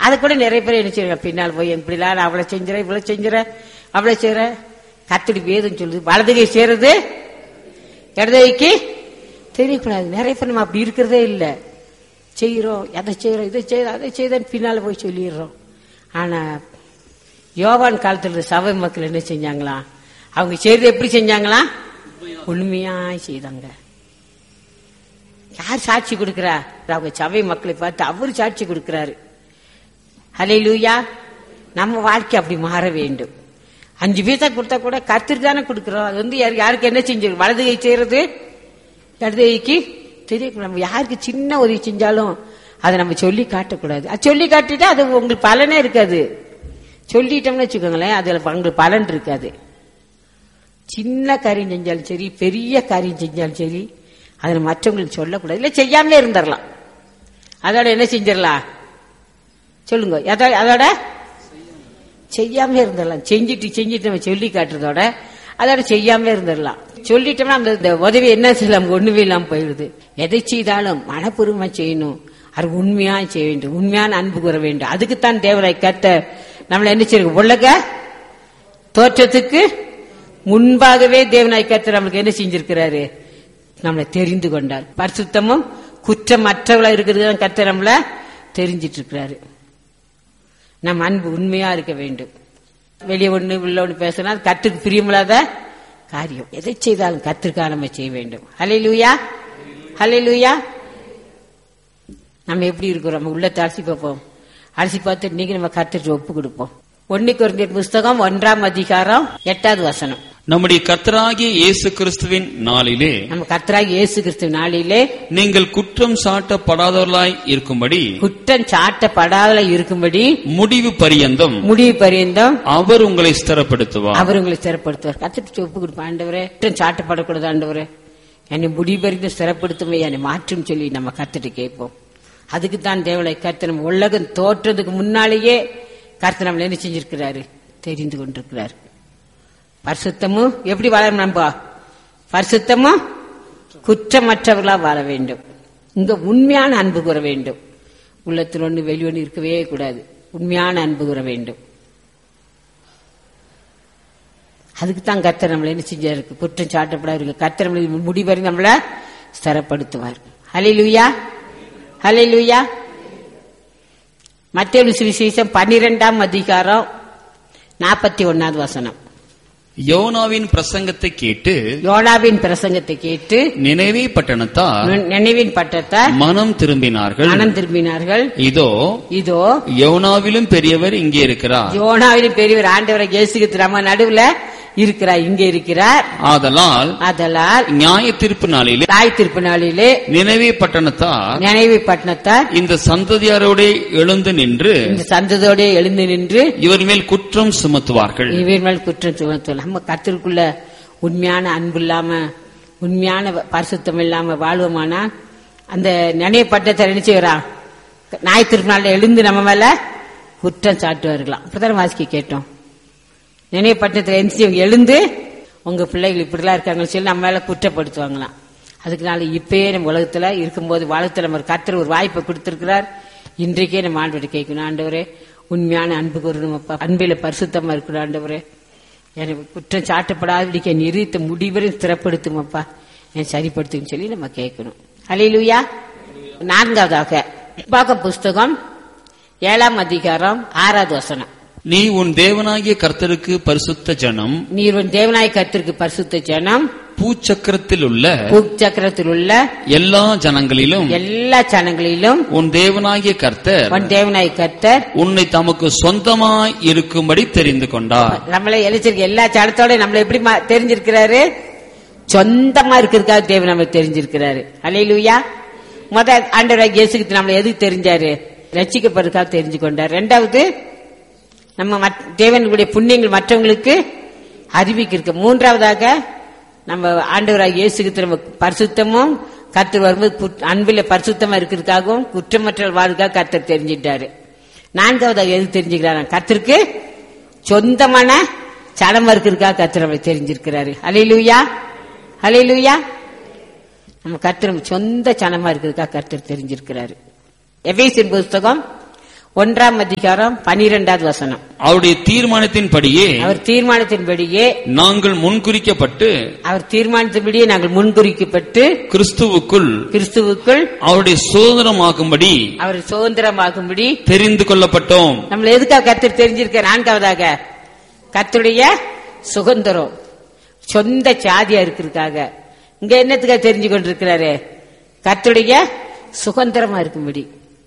அது கூட நிறைய பேர் என்ன செய்வாங்க பின்னால் போய் இப்படிலாம் நான் அவளை செஞ்சுறேன் இவ்வளவு செஞ்சுறேன் அவளை செய்யறேன் கத்துடி வேதம் சொல்லுது வலது கை செய்யறது இடது கைக்கு தெரியக்கூடாது நிறைய பேர் நம்ம அப்படி இருக்கிறதே இல்லை செய்கிறோம் எதை செய்கிறோம் இதை செய்யறோம் அதை செய்தேன்னு பின்னால் போய் சொல்லிடுறோம் ஆனா யோவான் காலத்துல சபை மக்கள் என்ன செஞ்சாங்களாம் அவங்க செய்யறது எப்படி செஞ்சாங்களாம் உண்மையா செய்தாங்க யார் சாட்சி கொடுக்கிறா அவங்க சபை மக்களை பார்த்து அவரு சாட்சி கொடுக்கிறாரு ஹலே லூயா நம்ம வாழ்க்கை அப்படி மாற வேண்டும் அஞ்சு பைசா கொடுத்தா கூட கத்திரி தானே கொடுக்கிறோம் அது வந்து யாரு- யாருக்கு என்ன செஞ்சு வலது கை செய்யறது இடது கைக்கு தெரியும் நம்ம யாருக்கு சின்ன உதவி செஞ்சாலும் அதை நம்ம சொல்லி காட்டக்கூடாது அது சொல்லி காட்டிட்டா அது உங்களுக்கு பலனே இருக்காது சொல்லிட்டோம்னு வச்சுக்கோங்களேன் அதுல உங்களுக்கு பலன் இருக்காது சின்ன காரியம் செஞ்சாலும் சரி பெரிய காரியம் செஞ்சாலும் சரி அதை மற்றவங்களுக்கு சொல்லக்கூடாது இல்ல செய்யாமலே இருந்துடலாம் அதோட என்ன செஞ்சிடலாம் சொல்லுங்க அதோட அதோட செய்யாம இருந்துடலாம் செஞ்சுட்டு செஞ்சுட்டு நம்ம சொல்லி காட்டுறதோட அதோட செய்யாம இருந்துடலாம் சொல்லிட்டோம்னா அந்த இந்த உதவி என்ன செய்யலாம் ஒண்ணுமே இல்லாம போயிடுது எதை செய்தாலும் மனப்பூர்வமா செய்யணும் அது உண்மையா செய்ய வேண்டும் உண்மையான அன்பு கூற வேண்டும் அதுக்குத்தான் தேவரை கத்த நம்மள என்ன செய்யணும் உலக தோற்றத்துக்கு முன்பாகவே தேவனாய் கர்த்தர் நம்மளுக்கு என்ன செஞ்சிருக்கிறாரு நம்மளை தெரிந்து கொண்டார் பரிசுத்தமும் குற்றமற்றவளா இருக்கிறது தான் கர்த்தர் நம்மள தெரிஞ்சிட்டு இருக்கிறாரு நம்ம அன்பு உண்மையா இருக்க வேண்டும் வெளியே ஒண்ணு உள்ள ஒண்ணு பேசினா அது கத்துக்கு பிரியமில்லாத காரியம் எதை செய்தாலும் கத்திற்காக நம்ம செய்ய வேண்டும் ஹலே லூயா ஹலே லூயா நம்ம எப்படி இருக்கிறோம் நம்ம உள்ளத்தை அலசி பார்ப்போம் அலசி பார்த்து இன்னைக்கு நம்ம கத்துட்டு ஒப்பு கொடுப்போம் ஒன்னு குறைந்த புஸ்தகம் ஒன்றாம் அதிகாரம் எட்டாவது வசனம் நம்முடைய கர்த்தராகிய இயேசு கிறிஸ்துவின் நாளிலே நம்ம கர்த்தராகி இயேசு கிறிஸ்து நாளிலே நீங்கள் குற்றம் சாட்டப்படாதவர்களாய் இருக்கும்படி குற்றம் சாட்டப்படாத இருக்கும்படி முடிவு பரியந்தம் முடிவு பரியந்தம் அவர் உங்களை ஸ்திரப்படுத்துவார் அவர் உங்களை சிறப்படுத்துவார் கத்துட்டு ஒப்பு கொடுப்போம் ஆண்டவரே குற்றம் சாட்டப்படக்கூடாது ஆண்டவரே என்னை முடிவறிந்து சிறப்படுத்தும் என்னை மாற்றும் சொல்லி நம்ம கத்துட்டு கேட்போம் அதுக்கு தான் தேவலை கர்த்தர் நம்ம உலகம் தோற்றதுக்கு முன்னாலேயே கர்த்தர் நம்மள என்ன செஞ்சிருக்கிறாரு தெரிந்து கொண்டிருக்கிறார் பரிசுத்தமும் எப்படி வாழணும் நம்ம பரிசுத்தமும் குற்றமற்றவர்களா வாழ வேண்டும் இங்க உண்மையான அன்பு கூற வேண்டும் உள்ளத்தில் ஒண்ணு வெளி ஒண்ணு இருக்கவே கூடாது உண்மையான அன்பு கூற வேண்டும் அதுக்கு தான் கர்த்தர் நம்மளை என்ன செஞ்சாரு குற்றம் சாட்டப்படாது கர்த்தர் நம்மளை முடிவரை நம்மள ஸ்திரப்படுத்துவார் ஹலே லூயா ஹலே லூயா மத்திய சுவிசேஷம் பன்னிரெண்டாம் அதிகாரம் நாற்பத்தி ஒன்னாவது வசனம் யோனாவின் பிரசங்கத்தை கேட்டு யோனாவின் பிரசங்கத்தை கேட்டு நினைவே பட்டணத்தார் நினைவின் பட்டத்தார் மனம் திரும்பினார்கள் மனம் திரும்பினார்கள் இதோ இதோ யோனாவிலும் பெரியவர் இங்கே இருக்கிறார் யோனாவின் பெரியவர் ஆண்டவரை இயேசுக்கு நம்ம நடுவுல இருக்கிறார் இங்கே இருக்கிறார் ஆதலால் அதலால் நியாய தீர்ப்பு நாளிலே தாய் திருப்பு நாளிலே நினைவே பட்டணத்தார் நினைவு பட்டணத்தார் இந்த சந்ததியாரோட எழுந்து நின்று இந்த சந்ததோட எழுந்து நின்று இவர் மேல் குற்றம் சுமத்துவார்கள் இவர் மேல் குற்றம் சுமத்தல் நம்ம கத்திற்குள்ள உண்மையான அன்பு இல்லாம உண்மையான பரிசுத்தம் இல்லாம வாழ்வோமானா அந்த நினைவு பட்டத்தை என்ன செய்யறான் ஞாயிற்றுநாள் எழுந்து நம்ம மேல குற்றம் சாட்டுவார்களாம் இப்பதான் வாசிக்க கேட்டோம் நினைவு பட்டத்தில் எந்திரிச்சு இவங்க எழுந்து உங்க பிள்ளைகள் இப்படிலாம் இருக்காங்கன்னு சொல்லி நம்ம மேல குற்றப்படுத்துவாங்களாம் அதுக்குனால இப்பயே நம்ம உலகத்துல இருக்கும்போது வாழ்த்துல நம்ம கர்த்தர் ஒரு வாய்ப்பை கொடுத்திருக்கிறார் இன்றைக்கே நம்ம ஆண்டவரை கேட்கணும் ஆண்டவரே உண்மையான அன்பு கூறணும் அப்பா அன்பில பரிசுத்தமா இருக்கணும் ஆண்டவரே எனக்கு குற்றம் சாட்டப்படாதபடிக்கு என் இறுதித்த முடிவரை ஸ்திரப்படுத்தும் அப்பா என் சரிப்படுத்தும் சொல்லி நம்ம கேட்கணும் அலையிலுயா நான்காவதாக பாக்க புஸ்தகம் ஏழாம் அதிகாரம் ஆறாவது வசனம் நீ உன் தேவனாகிய கர்த்தருக்கு பரிசுத்த ஜனம் நீர் உன் தேவநாய கத்திற்கு பரிசுத்த ஜனம் பூச்சக்கரத்தில் உள்ள பூச்சக்கரத்தில் உள்ள எல்லா ஜனங்களிலும் எல்லா ஜனங்களிலும் உன் தேவனாகிய கர்த்தர் உன் தேவநாய கர்த்தர் உன்னை தமக்கு சொந்தமாய் இருக்கும்படி தெரிந்து கொண்டார் நம்மளை எழுச்சிருக்க எல்லா ஜனத்தோட நம்மள எப்படி மா- தெரிஞ்சிருக்கிறாரு சொந்தமா இருக்கிறதுக்காக தேவன் நம்மளை தெரிஞ்சிருக்கிறாரு அலையிலுயா முத ஆண்டவராக இயேசுக்கு நம்மளை எதுக்கு தெரிஞ்சாரு ரட்சிக்கப்படுறதுக்காக தெரிஞ்சு கொண்டார் ரெண்டாவது நம்ம மத்- தேவனுடைய புண்ணியங்கள் மற்றவங்களுக்கு அறிவிக்க மூன்றாவதாக நம்ம ஆண்டவராக இயேசுக்கு நம்ம பரிசுத்தமும் கர்த்தர் வரும்போது குற்ற- அன்பில பரிசுத்தமா இருக்கிறதுக்காகவும் குற்றமற்ற வாழ்க்காக கர்த்தர் தெரிஞ்சிட்டாரு நான்காவதாக எது தெரிஞ்சுக்கிறார் கர்த்தருக்கு சொந்தமான சடமா இருக்கிறதுக்காக கர்த்தர் நம்மளை தெரிஞ்சிருக்கிறாரு அலையிலுயா அலையிலுயா நம்ம கர்த்தர் நம்ம சொந்த சனமா இருக்கிறதுக்காக கர்த்தர் தெரிஞ்சிருக்கிறாரு எபேசின் புஸ்தகம் ஒன்றாம் அதிகாரம் பனிரெண்டாவது வசனம் அவருடைய தீர்மானத்தின்படியே அவர் தீர்மானத்தின்படியே நாங்கள் முன்குறிக்கப்பட்டு அவர் தீர்மானத்தின்படியே நாங்கள் முன்குறிக்கப்பட்டு கிறிஸ்துவுக்குள் கிறிஸ்துவுக்குள் அவருடைய சுதந்திரமாகும்படி அவர் சுதந்திரமாகும்படி தெரிந்து கொள்ளப்பட்டோம் நம்மள எதுக்காக கர்த்தர் தெரிஞ்சிருக்க நான்காவதாக கர்த்தருடைய சுதந்திரம் சொந்த சாதியா இருக்கிறதுக்காக இங்க என்னத்துக்காக தெரிஞ்சு கொண்டிருக்கிறாரு கர்த்தருடைய சுதந்திரமா இருக்கும்படி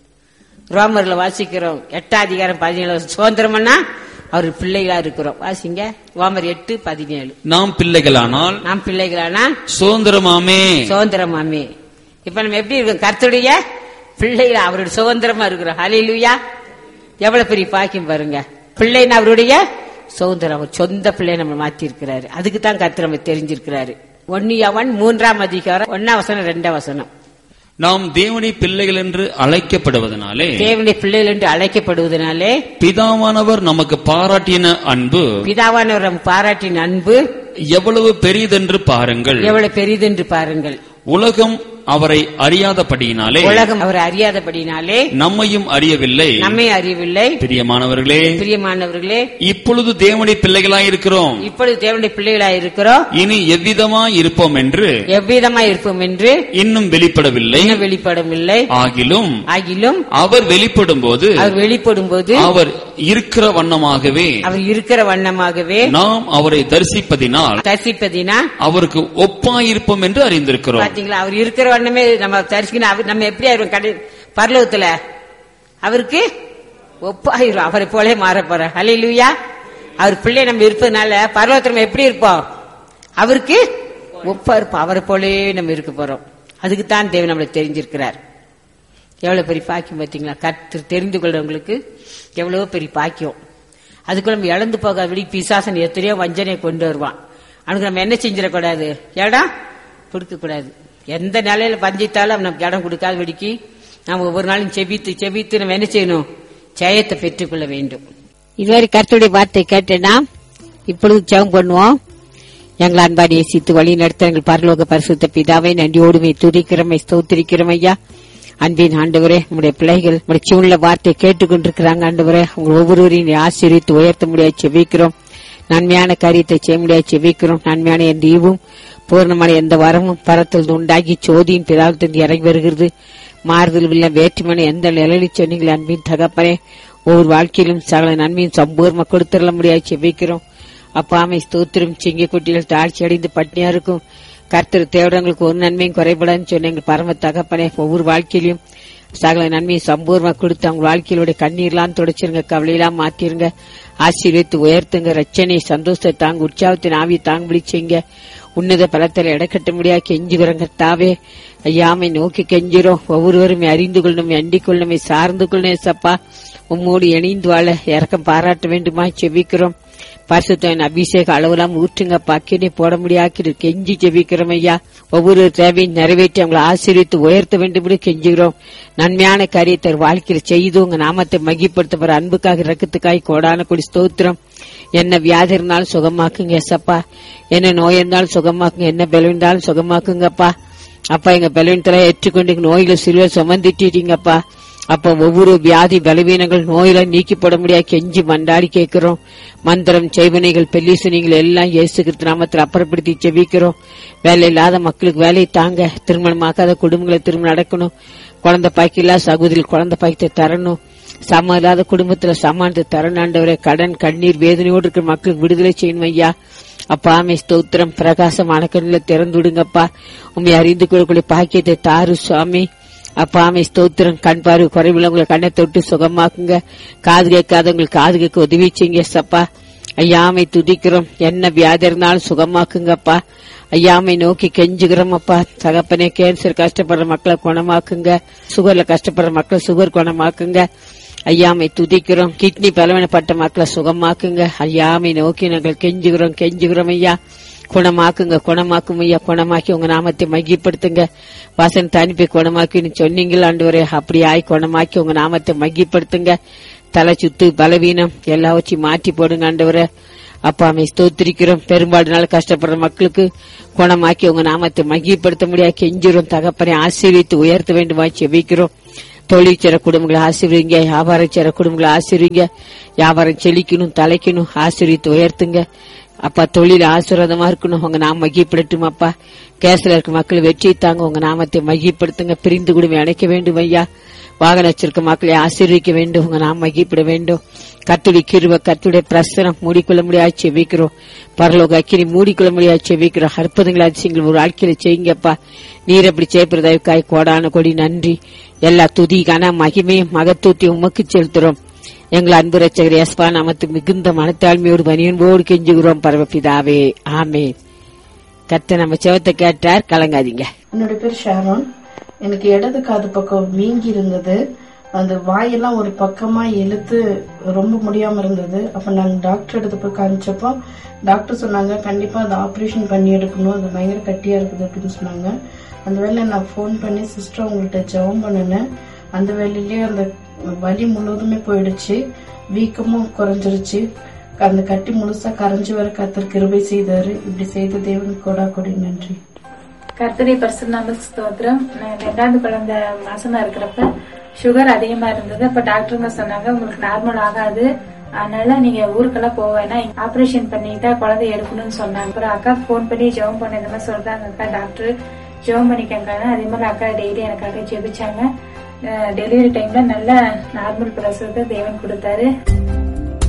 ரோமர்ல வாசிக்கிறோம் எட்டாம் அதிகாரம் பதினேழு சுதந்திரம்னா அவர் பிள்ளைகளா இருக்கிறோம் வாசிங்க ரோமர் எட்டு பதினேழு நாம் பிள்ளைகளானால் நாம் பிள்ளைகளானா சுதந்திரமாமே சுதந்திரமாமே இப்ப நம்ம எப்படி இருக்கோம் கர்த்தருடைய பிள்ளைகள் அவருடைய சுதந்திரமா இருக்கிறோம் ஹalleluya எவ்வளவு பெரிய பாக்கியம் பாருங்க பிள்ளைன்னு அவருடைய சுதந்திரம் அவர் சொந்த பிள்ளை நம்ம மாத்தி இருக்கிறாரு அதுக்கு தான் கர்த்தர் நம்ம தெரிஞ்சிருக்கிறாரு ஒன்னியவன் மூன்றாம் அதிகாரம் ஒன்னாம் வசனம் ரெண்டாம் வசனம் நாம் தேவனை பிள்ளைகள் என்று அழைக்கப்படுவதனாலே தேவனுடைய பிள்ளைகள் என்று அழைக்கப்படுவதனாலே பிதாவானவர் நமக்கு பாராட்டின அன்பு பிதாவானவர் நம் பாராட்டின் அன்பு எவ்வளவு பெரியதென்று பாருங்கள் எவ்வளவு பெரிதென்று பாருங்கள் உலகம் அவரை அறியாதபடியினாலே உலகம் அவர் அறியாதபடினாலே நம்மையும் அறியவில்லை நம்மை அறியவில்லை பிரியமானவர்களே பிரியமானவர்களே இப்பொழுது தேவனுடைய பிள்ளைகளாய் இருக்கிறோம் இப்பொழுது தேவனுடைய பிள்ளைகளாய் இருக்கிறோம் இனி எவ்விதமாய் இருப்போம் என்று எவ்விதமாய் இருப்போம் என்று இன்னும் வெளிப்படவில்லை இன்னும் வெளிப்படவில்லை ஆகிலும் ஆகிலும் அவர் வெளிப்படும் போது அவர் வெளிப்படும் போது அவர் இருக்கிற வண்ணமாகவே அவர் இருக்கிற வண்ணமாகவே நாம் அவரை தரிசிப்பதினால் தரிசிப்பதினா அவருக்கு ஒப்பாயிருப்போம் என்று அறிந்திருக்கிறோம் பாத்தீங்களா அவர் இருக்கிற வண்ணமே நம்ம தரிசிக்கணும் அவர் நம்ம எப்படி ஆயிரும் கடை பரலோகத்துல அவருக்கு ஒப்பாயிரும் அவரை போலே மாற போற ஹalleluya அவர் பிள்ளை நம்ம இருப்பதனால பரலோகத்துல நம்ம எப்படி இருப்போம் அவருக்கு ஒப்பா இருப்போம் அவரை போலே நம்ம இருக்க போறோம் அதுக்கு தான் தேவன் நம்மளை தெரிஞ்சிருக்கிறார் எவ்வளவு பெரிய பாக்கியம் பார்த்தீங்களா கற்று தெரிந்து கொள்றவங்களுக்கு எவ்வளவு பெரிய பாக்கியம் அதுக்குள்ள நம்ம இழந்து போகாதபடி பிசாசன் எத்தனையோ வஞ்சனையை கொண்டு வருவான் அவனுக்கு நம்ம என்ன செஞ்சிடக்கூடாது இடம் கொடுக்க கூடாது எந்த நிலையில பஞ்சித்தாலும் அவன் நமக்கு இடம் கொடுக்காதபடிக்கு நாம் ஒவ்வொரு நாளும் செபித்து செபித்து நம்ம என்ன செய்யணும் ஜெயத்தை பெற்றுக்கொள்ள வேண்டும் இதுவரை கருத்துடைய வார்த்தை கேட்டேன்னா இப்பொழுது ஜெபம் பண்ணுவோம் எங்கள் அன்பாடி நேசித்து வழி நடத்த எங்கள் பரலோக பரிசுத்த பிதாவை நன்றியோடுமை துதிக்கிறமை ஸ்தோத்திரிக்கிறோம் ஐயா அன்பின் ஆண்டவரே உங்களுடைய பிள்ளைகள் உங்களுடைய உள்ள வார்த்தை கேட்டுக்கொண்டிருக்கிறாங்க ஆண்டவரே அவங்க ஒவ்வொருவரையும் நீ ஆசீர்வித்து உயர்த்த முடியாது செவிக்கிறோம் நன்மையான காரியத்தை செய்ய முடியாது செவிக்கிறோம் நன்மையான எந்த ஈவும் பூர்ணமான எந்த வரமும் பரத்தில் உண்டாகி சோதியின் பிதாவிலிருந்து இறங்கி வருகிறது மாறுதல் உள்ள வேற்றுமான எந்த நிலையில் சொன்னீங்கள் அன்பின் தகப்பனே ஒவ்வொரு வாழ்க்கையிலும் சகல நன்மையும் சம்பூர்ணமா கொடுத்துட முடியாது செவிக்கிறோம் அப்பாமை ஸ்தோத்திரம் சிங்க குட்டிகள் தாழ்ச்சி அடைந்து பட்னியா இருக்கும் கர்த்தர் தேவடங்களுக்கு ஒரு நன்மையும் குறைபடாதுன்னு சொன்ன எங்கள் பரம தகப்பனே ஒவ்வொரு வாழ்க்கையிலும் சகல நன்மையை சம்பூர்ணமா கொடுத்து அவங்க வாழ்க்கையிலுடைய கண்ணீர்லாம் துடைச்சிருங்க கவலையெல்லாம் மாத்திருங்க ஆசீர்வித்து உயர்த்துங்க ரச்சனை சந்தோஷத்தை தாங்க உற்சாகத்தின் ஆவி தாங்க பிடிச்சிங்க உன்னத பலத்தில் இடக்கட்ட முடியாது கெஞ்சுகிறோங்க தாவே ஐயாமை நோக்கி கெஞ்சிரும் ஒவ்வொருவரும் அறிந்து கொள்ளணும் அண்டிக் கொள்ளணுமே சார்ந்து கொள்ளணும் சப்பா உம்மோடு இணைந்து வாழ இறக்கம் பாராட்ட வேண்டுமா செவிக்கிறோம் பரிசுத்தன் அபிஷேக அளவுலாம் ஊற்றுங்க பாக்கியனை போட முடியாது கெஞ்சி ஜெபிக்கிறோம் ஐயா ஒவ்வொரு தேவையும் நிறைவேற்றி அவங்களை ஆசீர்வித்து உயர்த்த வேண்டும் என்று கெஞ்சுகிறோம் நன்மையான காரியத்தை வாழ்க்கையில் செய்து உங்க நாமத்தை மகிப்படுத்த போற அன்புக்காக ரக்கத்துக்காய் கோடான கொடி ஸ்தோத்திரம் என்ன வியாதி இருந்தாலும் சுகமாக்குங்க எசப்பா என்ன நோய் இருந்தாலும் சுகமாக்குங்க என்ன பலம் இருந்தாலும் சுகமாக்குங்கப்பா அப்பா எங்க பலவீனத்தெல்லாம் ஏற்றுக்கொண்டு நோயில சிலுவை சுமந்துட்டீங்கப்பா அப்ப ஒவ்வொரு வியாதி பலவீனங்கள் நோயில நீக்கிப்பட முடியாது கெஞ்சி மண்டாடி கேட்கிறோம் மந்திரம் செய்வனைகள் பெல்லிசனிகள் எல்லாம் இயேசு கிறிஸ்து நாமத்தில் அப்புறப்படுத்தி செவிக்கிறோம் வேலை இல்லாத மக்களுக்கு வேலையை தாங்க திருமணமாக்காத குடும்பங்களை திருமணம் நடக்கணும் குழந்தை பாய்க்கில்லா சகோதரி குழந்தை பாய்க்கத்தை தரணும் சம இல்லாத குடும்பத்துல சமானத்தை தரணாண்டவரே கடன் கண்ணீர் வேதனையோடு இருக்கிற மக்களுக்கு விடுதலை செய்யணும் ஐயா அப்பா ஆமை ஸ்தோத்திரம் பிரகாசமான கண்ணில் திறந்து விடுங்கப்பா உண்மை அறிந்து கொள்ளக்கூடிய பாக்கியத்தை தாரு சுவாமி அப்பா ஆமை ஸ்தோத்திரம் கண் பார்வை குறைவுள்ளவங்களை கண்ணை தொட்டு சுகமாக்குங்க காது கேட்காதவங்களுக்கு காது கேட்க உதவி செய்யுங்க சப்பா ஐயாமை துதிக்கிறோம் என்ன வியாதி இருந்தாலும் சுகமாக்குங்கப்பா ஐயாமை நோக்கி கெஞ்சுகிறோம் அப்பா தகப்பனே கேன்சர் கஷ்டப்படுற மக்களை குணமாக்குங்க சுகர்ல கஷ்டப்படுற மக்களை சுகர் குணமாக்குங்க ஐயாமை துதிக்கிறோம் கிட்னி பலவீனப்பட்ட மக்களை சுகமாக்குங்க ஐயாமை நோக்கி நாங்கள் கெஞ்சுகிறோம் கெஞ்சுகிறோம் ஐயா குணமாக்குங்க குணமாக்கும் ஐயா குணமாக்கி உங்க நாமத்தை மகிப்படுத்துங்க வாசன் அனுப்பி குணமாக்கின்னு சொன்னீங்களா ஆண்டவரே அப்படி ஆய் குணமாக்கி உங்க நாமத்தை மகிப்படுத்துங்க தலை சுத்து பலவீனம் எல்லாவற்றையும் மாற்றி போடுங்க ஆண்டவரே அப்பா அமை ஸ்தோத்திரிக்கிறோம் பெரும்பாடு நாள் கஷ்டப்படுற மக்களுக்கு குணமாக்கி உங்க நாமத்தை மகிப்படுத்த முடியாது கெஞ்சிரும் தகப்பனை ஆசீர்வித்து உயர்த்த வேண்டுமா செபிக்கிறோம் தொழில் செய்ற குடும்பங்களை ஆசீர்வதிங்க வியாபாரம் செய்ற குடும்பங்களை ஆசீர்வதிங்க வியாபாரம் செழிக்கணும் தலைக்கணும் ஆசீர்வித்து உயர்த்துங்க அப்பா தொழில் ஆசீர்வாதமா இருக்கணும் உங்க நாம மகிப்படுத்தும் அப்பா கேஸ்ல இருக்க மக்கள் வெற்றி தாங்க உங்க நாமத்தை மகிப்படுத்துங்க பிரிந்து குடும்பம் இணைக்க வேண்டும் ஐயா வாகன வச்சிருக்க மக்களை ஆசீர்விக்க வேண்டும் உங்க நாம் மகிப்பிட வேண்டும் கத்துடைய கிருவ கத்துடைய பிரசனம் மூடிக்கொள்ள முடியாது செவிக்கிறோம் பரலோக அக்கினி மூடிக்கொள்ள முடியாது செவிக்கிறோம் அற்புதங்கள் அதிசயங்கள் ஒரு வாழ்க்கையில செய்யுங்கப்பா நீர் அப்படி செய்யப்படுறதற்காய் கோடான கொடி நன்றி எல்லா துதி கன மகிமையும் மகத்துவத்தையும் உமக்கு செலுத்துறோம் எங்கள் அன்பு ரச்சகர் எஸ்பா நமத்து மிகுந்த மனத்தாழ்மையோடு பனியன்போடு கெஞ்சுகிறோம் பரமபிதாவே ஆமே கத்த நம்ம செவத்தை கேட்டார் கலங்காதீங்க என்னோட பேர் ஷாரோன் எனக்கு இடது காது பக்கம் வீங்கி இருந்தது அந்த வாயெல்லாம் ஒரு பக்கமா இழுத்து ரொம்ப முடியாம இருந்தது அப்ப நாங்க டாக்டர் எடுத்து போய் காமிச்சப்போ டாக்டர் சொன்னாங்க கண்டிப்பா அதை ஆபரேஷன் பண்ணி எடுக்கணும் அது பயங்கர கட்டியா இருக்குது அப்படின்னு சொன்னாங்க அந்த வேலையில நான் ஃபோன் பண்ணி சிஸ்டர் உங்கள்ட்ட ஜெபம் பண்ணினேன் அந்த வேலையிலேயே அந்த வலி முழுவதுமே போயிடுச்சு வீக்கமும் குறைஞ்சிருச்சு அந்த கட்டி முழுசா கரைஞ்சு வர கத்தர் கிருபை செய்தாரு இப்படி செய்த தேவன் கொடா கொடி நன்றி கர்த்தரை பரிசுநாம ஸ்தோத்திரம் நான் ரெண்டாவது குழந்தை மாசமா இருக்கிறப்ப சுகர் அதிகமா இருந்தது அப்ப டாக்டருங்க சொன்னாங்க உங்களுக்கு நார்மல் ஆகாது அதனால நீங்க ஊருக்கெல்லாம் போக வேணாம் ஆபரேஷன் பண்ணிட்டா குழந்தை எடுக்கணும்னு சொன்னாங்க அப்புறம் அக்கா ஃபோன் பண்ணி ஜெபம் பண்ண இந்த மாதிரி சொல்றாங்க அக்கா டாக்டர் ஜெபம் பண்ணிக்கங்க அதே மாதிரி அக்கா டெய்லி எனக்காக ஜெபிச்சாங்க டெலிவரி டைம்ல நல்ல நார்மல் பிரசவத்தை தேவன் கொடுத்தாரு